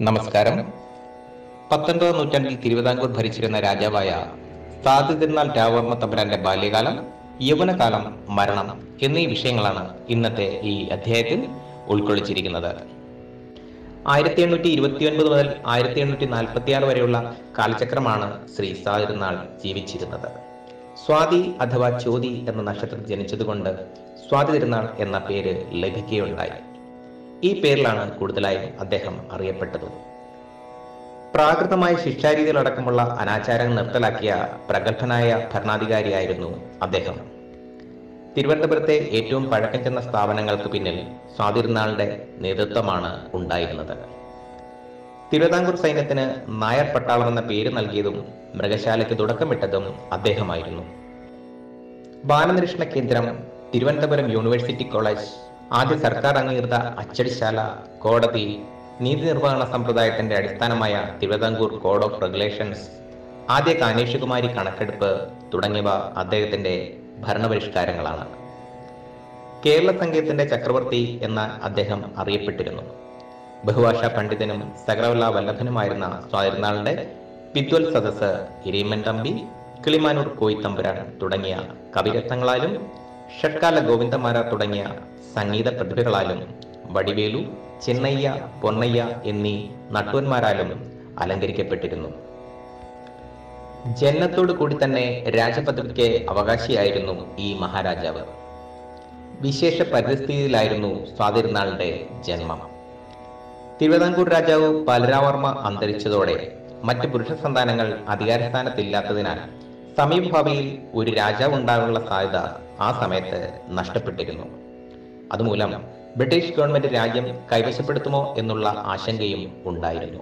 നമസ്കാരം പത്തൊൻപതാം നൂറ്റാണ്ടിൽ തിരുവിതാംകൂർ ഭരിച്ചിരുന്ന രാജാവായ സാധു തിരുനാൾ രാവർമ്മ തമ്പുരാന്റെ ബാല്യകാലം യൗവനകാലം മരണം എന്നീ വിഷയങ്ങളാണ് ഇന്നത്തെ ഈ അധ്യായത്തിൽ ഉൾക്കൊള്ളിച്ചിരിക്കുന്നത് ആയിരത്തി എണ്ണൂറ്റി ഇരുപത്തി ഒൻപത് മുതൽ ആയിരത്തി എണ്ണൂറ്റി നാൽപ്പത്തി ആറ് വരെയുള്ള കാലചക്രമാണ് ശ്രീ സാതിരുനാൾ ജീവിച്ചിരുന്നത് സ്വാതി അഥവാ ചോതി എന്ന നക്ഷത്രത്തിൽ ജനിച്ചതുകൊണ്ട് സ്വാതി തിരുനാൾ എന്ന പേര് ലഭിക്കുകയുണ്ടായി ഈ പേരിലാണ് കൂടുതലായും അദ്ദേഹം അറിയപ്പെട്ടത് പ്രാകൃതമായ ശിക്ഷാരീതികളടക്കമുള്ള അനാചാരങ്ങൾ നിർത്തലാക്കിയ പ്രഗത്ഭനായ ഭരണാധികാരിയായിരുന്നു അദ്ദേഹം തിരുവനന്തപുരത്തെ ഏറ്റവും പഴക്കം ചെന്ന സ്ഥാപനങ്ങൾക്ക് പിന്നിൽ സ്വാതിരുന്നാളിന്റെ നേതൃത്വമാണ് ഉണ്ടായിരുന്നത് തിരുവിതാംകൂർ സൈന്യത്തിന് നായർ പട്ടാളം എന്ന പേര് നൽകിയതും മൃഗശാലയ്ക്ക് തുടക്കമിട്ടതും അദ്ദേഹമായിരുന്നു ബാലനിരീക്ഷണ കേന്ദ്രം തിരുവനന്തപുരം യൂണിവേഴ്സിറ്റി കോളേജ് ആദ്യ സർക്കാർ അംഗീകൃത അച്ചടിശാല കോടതി നീതി നിർവഹണ സമ്പ്രദായത്തിന്റെ അടിസ്ഥാനമായ തിരുവിതാംകൂർ കോഡ് ഓഫ് റെഗുലേഷൻസ് ആദ്യ കാനേഷുകുമാരി കണക്കെടുപ്പ് തുടങ്ങിയവ അദ്ദേഹത്തിന്റെ ഭരണപരിഷ്കാരങ്ങളാണ് കേരള സംഗീതത്തിന്റെ ചക്രവർത്തി എന്ന അദ്ദേഹം അറിയപ്പെട്ടിരുന്നു ബഹുഭാഷാ പണ്ഡിതനും സകലവല്ല വല്ലഭനുമായിരുന്ന സ്വാതിരുന്നാളിന്റെ വിദ്വൽ സദസ് ഇരീമൻ തമ്പി കിളിമാനൂർ കോയിത്തമ്പുരാൻ തുടങ്ങിയ കവിരത്നങ്ങളാലും ഷഡ്കാല ഗോവിന്ദമാര തുടങ്ങിയ സംഗീത പ്രതിഭകളാലും വടിവേലു ചെന്നയ്യ പൊന്നയ്യ എന്നീ നട്ടുവന്മാരാലും അലങ്കരിക്കപ്പെട്ടിരുന്നു ജന്മത്തോടു കൂടി തന്നെ രാജപദവിക്ക് അവകാശിയായിരുന്നു ഈ മഹാരാജാവ് വിശേഷ പരിസ്ഥിതിയിലായിരുന്നു സ്വാതിരുന്നാളിന്റെ ജന്മം തിരുവിതാംകൂർ രാജാവ് ബാലരാവർമ്മ അന്തരിച്ചതോടെ മറ്റ് പുരുഷ സന്താനങ്ങൾ അധികാരസ്ഥാനത്തില്ലാത്തതിനാൽ സമീപഭാവിയിൽ ഒരു രാജാവ് ഉണ്ടാകാനുള്ള സാധ്യത ആ സമയത്ത് നഷ്ടപ്പെട്ടിരുന്നു അതുമൂലം ബ്രിട്ടീഷ് ഗവൺമെന്റ് രാജ്യം കൈവശപ്പെടുത്തുമോ എന്നുള്ള ആശങ്കയും ഉണ്ടായിരുന്നു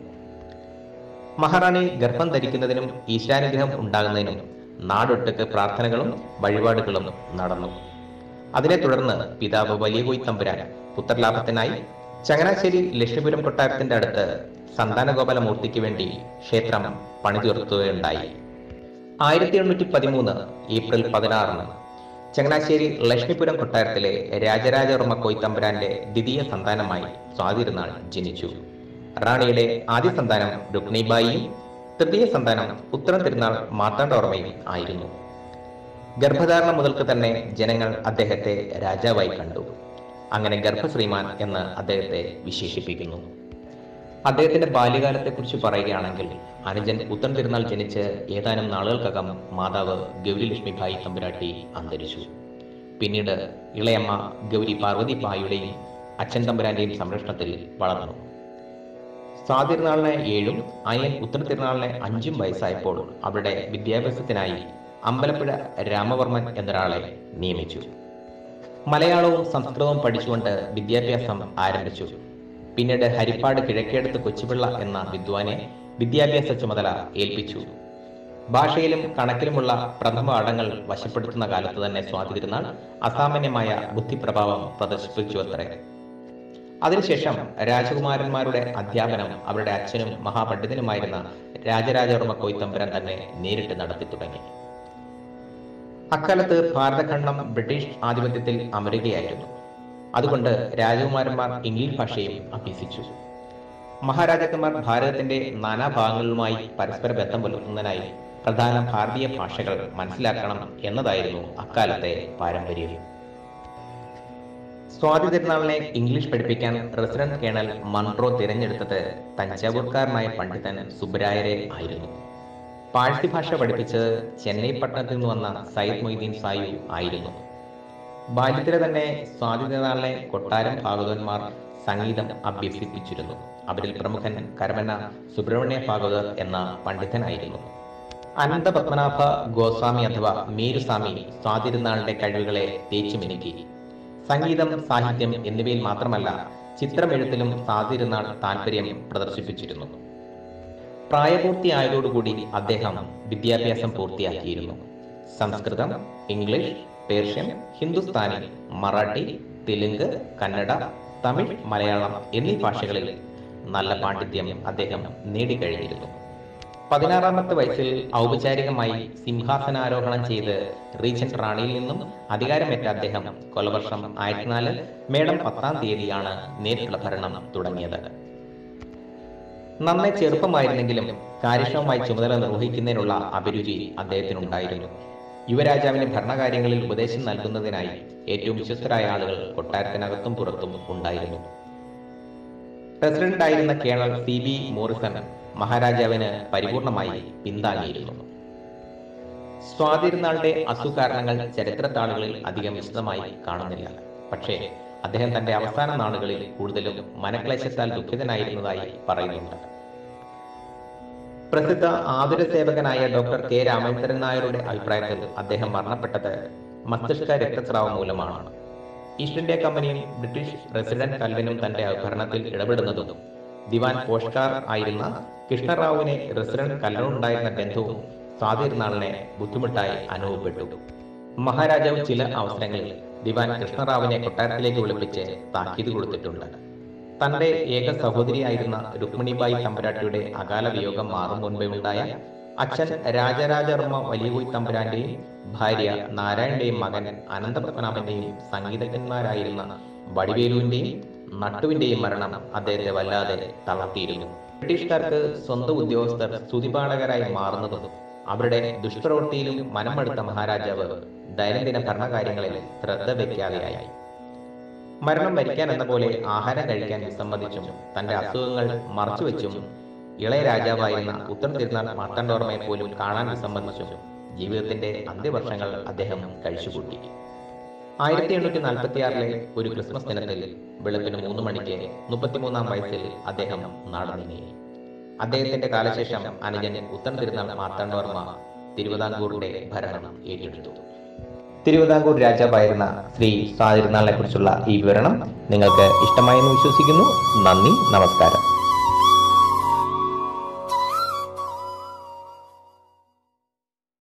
മഹാറാണി ഗർഭം ധരിക്കുന്നതിനും ഈശ്വരാനുഗ്രഹം ഉണ്ടാകുന്നതിനും നാടൊട്ടുക്ക് പ്രാർത്ഥനകളും വഴിപാടുകളും നടന്നു അതിനെ തുടർന്ന് പിതാവ് വലിയ കോയി തമ്പുരാൻ പുത്രലാഭത്തിനായി ചങ്ങനാശ്ശേരി ലക്ഷ്മിപുരം കൊട്ടാരത്തിന്റെ അടുത്ത് സന്താനഗോപാല മൂർത്തിക്ക് വേണ്ടി ക്ഷേത്രം പണിതീർത്തുകയുണ്ടായി ആയിരത്തി എണ്ണൂറ്റി പതിമൂന്ന് ഏപ്രിൽ പതിനാറിന് ചങ്ങനാശ്ശേരി ലക്ഷ്മിപുരം കൊട്ടാരത്തിലെ രാജരാജവർമ്മ കോയിത്തമ്പുരാന്റെ ദ്വിതീയ സന്താനമായി സ്വാതിരുന്നാൾ ജനിച്ചു റാണിയുടെ ആദ്യ സന്താനം രുക്മിണിബായിയും തൃതീയ സന്താനം ഉത്തരം തിരുനാൾ മാർത്താണ്ഡവർമ്മയും ആയിരുന്നു ഗർഭധാരണം മുതൽക്ക് തന്നെ ജനങ്ങൾ അദ്ദേഹത്തെ രാജാവായി കണ്ടു അങ്ങനെ ഗർഭശ്രീമാൻ എന്ന് അദ്ദേഹത്തെ വിശേഷിപ്പിക്കുന്നു അദ്ദേഹത്തിന്റെ ബാല്യകാലത്തെക്കുറിച്ച് പറയുകയാണെങ്കിൽ അനുജൻ പുത്തൻ തിരുനാൾ ജനിച്ച് ഏതാനും നാളുകൾക്കകം മാതാവ് ഗൗരി ലക്ഷ്മിഭായി തമ്പുരാട്ടി അന്തരിച്ചു പിന്നീട് ഇളയമ്മ ഗൗരി പാർവതി ഭായിയുടെയും അച്ഛൻ തമ്പുരാന്റെയും സംരക്ഷണത്തിൽ വളർന്നു സ്വാതിരുനാളിന് ഏഴും അനിയൻ ഉത്തര തിരുനാളിന് അഞ്ചും വയസ്സായപ്പോൾ അവരുടെ വിദ്യാഭ്യാസത്തിനായി അമ്പലപ്പുഴ രാമവർമ്മൻ എന്നൊരാളെ നിയമിച്ചു മലയാളവും സംസ്കൃതവും പഠിച്ചുകൊണ്ട് വിദ്യാഭ്യാസം ആരംഭിച്ചു പിന്നീട് ഹരിപ്പാട് കിഴക്കേടത്ത് കൊച്ചുപിള്ള എന്ന വിദ്വാനെ വിദ്യാഭ്യാസ ചുമതല ഏൽപ്പിച്ചു ഭാഷയിലും കണക്കിലുമുള്ള പ്രഥമ പാഠങ്ങൾ വശപ്പെടുത്തുന്ന കാലത്ത് തന്നെ സ്വാതിരുന്നാൾ അസാമാന്യമായ ബുദ്ധിപ്രഭാവം പ്രദർശിപ്പിച്ചു അത്രേ അതിനുശേഷം രാജകുമാരന്മാരുടെ അധ്യാപനം അവരുടെ അച്ഛനും മഹാപണ്ഡിതനുമായിരുന്ന രാജരാജവർമ്മ കോയിത്തമ്പുരാൻ തന്നെ നേരിട്ട് നടത്തി തുടങ്ങി അക്കാലത്ത് ഭാരതഖണ്ഡം ബ്രിട്ടീഷ് ആധിപത്യത്തിൽ അമരുകയായിരുന്നു അതുകൊണ്ട് രാജകുമാരന്മാർ ഇംഗ്ലീഷ് ഭാഷയും അഭ്യസിച്ചു മഹാരാജാക്കന്മാർ ഭാരതത്തിന്റെ നാനാഭാഗങ്ങളുമായി പരസ്പര ബന്ധം പുലർത്തുന്നതിനായി പ്രധാന ഭാരതീയ ഭാഷകൾ മനസ്സിലാക്കണം എന്നതായിരുന്നു അക്കാലത്തെ പാരമ്പര്യം സ്വാതി തിരുനാളിനെ ഇംഗ്ലീഷ് പഠിപ്പിക്കാൻ റെസിഡന്റ് കേണൽ മൺട്രോ തിരഞ്ഞെടുത്തത് തഞ്ചാവൂർക്കാരനായ പണ്ഡിതൻ സുബ്രായരെ ആയിരുന്നു പാഴ്സി ഭാഷ പഠിപ്പിച്ചത് ചെന്നൈ പട്ടണത്തിൽ നിന്ന് വന്ന സയ്യിദ് മൊയ്തീൻ സായു ആയിരുന്നു ബാല്യത്തിലെ തന്നെ സ്വാതി തിരുനാളിനെ കൊട്ടാരം ഭാഗവതന്മാർ സംഗീതം അഭ്യസിപ്പിച്ചിരുന്നു അവരിൽ പ്രമുഖൻ കരമന സുബ്രഹ്മണ്യ ഭാഗവതർ എന്ന പണ്ഡിതനായിരുന്നു അനന്തപത്മനാഭ ഗോസ്വാമി അഥവാ മീരുസ്വാമി സ്വാതിരുന്നാളിന്റെ കഴിവുകളെ തേച്ചുമിനുക്കി സംഗീതം സാഹിത്യം എന്നിവയിൽ മാത്രമല്ല ചിത്രമെഴുത്തിലും സ്വാതിരുന്നാൾ താല്പര്യം പ്രദർശിപ്പിച്ചിരുന്നു പ്രായപൂർത്തിയായതോടുകൂടി അദ്ദേഹം വിദ്യാഭ്യാസം പൂർത്തിയാക്കിയിരുന്നു സംസ്കൃതം ഇംഗ്ലീഷ് പേർഷ്യൻ ഹിന്ദുസ്ഥാനി മറാഠി തെലുങ്ക് കന്നഡ തമിഴ് മലയാളം എന്നീ ഭാഷകളിൽ നല്ല പാണ്ഡിത്യം അദ്ദേഹം നേടിക്കഴിഞ്ഞിരുന്നു പതിനാറാമത്തെ വയസ്സിൽ ഔപചാരികമായി സിംഹാസനാരോഹണം ചെയ്ത് റീജന്റ് റാണിയിൽ നിന്നും അധികാരമേറ്റ അദ്ദേഹം കൊലവർഷം ആയിരത്തി നാല് മേടം പത്താം തീയതിയാണ് നേരിട്ടുള്ള ഭരണം തുടങ്ങിയത് നന്നേ ചെറുപ്പമായിരുന്നെങ്കിലും കാര്യക്ഷമമായി ചുമതല നിർവഹിക്കുന്നതിനുള്ള അഭിരുചി അദ്ദേഹത്തിനുണ്ടായിരുന്നു യുവരാജാവിന് ഭരണകാര്യങ്ങളിൽ ഉപദേശം നൽകുന്നതിനായി ഏറ്റവും വിശ്വസ്തരായ ആളുകൾ കൊട്ടാരത്തിനകത്തും പുറത്തും ഉണ്ടായിരുന്നു പ്രസിഡന്റായിരുന്ന കേണൽ സി ബി മോറിസൺ മഹാരാജാവിന് പരിപൂർണമായി പിന്താങ്ങിയിരുന്നു സ്വാതിരുന്നാളുടെ അസുകാരണങ്ങൾ ചരിത്രത്താളുകളിൽ അധികം വിശദമായി കാണുന്നില്ല പക്ഷേ അദ്ദേഹം തന്റെ അവസാന നാളുകളിൽ കൂടുതലും മനക്ലേശത്താൽ ദുഃഖിതനായിരുന്നതായി പറയുന്നുണ്ട് പ്രസിദ്ധ ആതുര സേവകനായ ഡോക്ടർ കെ രാമേന്ദ്രൻ നായരുടെ അഭിപ്രായത്തിൽ അദ്ദേഹം മരണപ്പെട്ടത് മസ്തിഷ്ക രക്തസ്രാവം മൂലമാണ് ഈസ്റ്റ് ഇന്ത്യ കമ്പനിയും ബ്രിട്ടീഷ് റെസിഡന്റ് കൽവിനും തന്റെ ഭരണത്തിൽ ഇടപെടുന്നതും ദിവാൻ പോഷ്കാർ ആയിരുന്ന കൃഷ്ണറാവുവിനെ റെസിഡന്റ് കല്ലനുണ്ടായിരുന്ന ബന്ധവും സ്വാതിരുന്നാളിനെ ബുദ്ധിമുട്ടായി അനുഭവപ്പെട്ടു മഹാരാജാവ് ചില അവസരങ്ങളിൽ ദിവാൻ കൃഷ്ണറാവുവിനെ കൊട്ടാരത്തിലേക്ക് വിളിപ്പിച്ച് താക്കീത് കൊടുത്തിട്ടുണ്ട് തന്റെ ഏക സഹോദരിയായിരുന്ന രുക്മിണിബായി തമ്പുരാട്ടിയുടെ അകാല വിയോഗം മാറും മുൻപേ ഉണ്ടായ അച്ഛൻ രാജരാജവർമ്മ വലിയകോയി തമ്പുരാന്റെയും ഭാര്യ നാരായണന്റെയും മകൻ അനന്തപത്മനാഭന്റെയും സംഗീതജ്ഞന്മാരായിരുന്ന വടിവേലുവിന്റെയും നട്ടുവിന്റെയും മരണം അദ്ദേഹത്തെ വല്ലാതെ തളർത്തിയിരുന്നു ബ്രിട്ടീഷുകാർക്ക് സ്വന്തം ഉദ്യോഗസ്ഥർ സ്തുതിപാഠകരായി മാറുന്നതും അവരുടെ ദുഷ്പ്രവൃത്തിയിലും മനമെടുത്ത മഹാരാജാവ് ദൈനംദിന ഭരണകാര്യങ്ങളിൽ ശ്രദ്ധ വയ്ക്കാതെയായി മരണം മരിക്കാൻ എന്ന പോലെ ആഹാരം കഴിക്കാൻ വിസമ്മതിച്ചും തന്റെ അസുഖങ്ങൾ മറച്ചുവെച്ചും ഇളയ രാജാവായിരുന്ന ഉത്തർ തിരുനാൾ മാർത്തണ്ഡോർമയെ പോലും കാണാൻ വിസമ്മതിച്ചും ജീവിതത്തിന്റെ അന്ത്യവർഷങ്ങൾ അദ്ദേഹം കഴിച്ചുകൂട്ടി ആയിരത്തി എണ്ണൂറ്റി നാൽപ്പത്തി ആറിലെ ഒരു ക്രിസ്മസ് ദിനത്തിൽ വെളുപ്പിന് മൂന്ന് മണിക്ക് മുപ്പത്തിമൂന്നാം വയസ്സിൽ അദ്ദേഹം നാടുനീങ്ങി അദ്ദേഹത്തിന്റെ കാലശേഷം അനുജൻ ഉത്തർ തിരുനാൾ മാർത്താണ്ഡവർമ്മ തിരുവിതാംകൂറിന്റെ ഭരണം ഏറ്റെടുത്തു തിരുവിതാംകൂർ രാജാവായിരുന്ന ശ്രീ സ്വാതിരുനാളിനെ കുറിച്ചുള്ള ഈ വിവരണം നിങ്ങൾക്ക് ഇഷ്ടമായെന്ന് വിശ്വസിക്കുന്നു നന്ദി നമസ്കാരം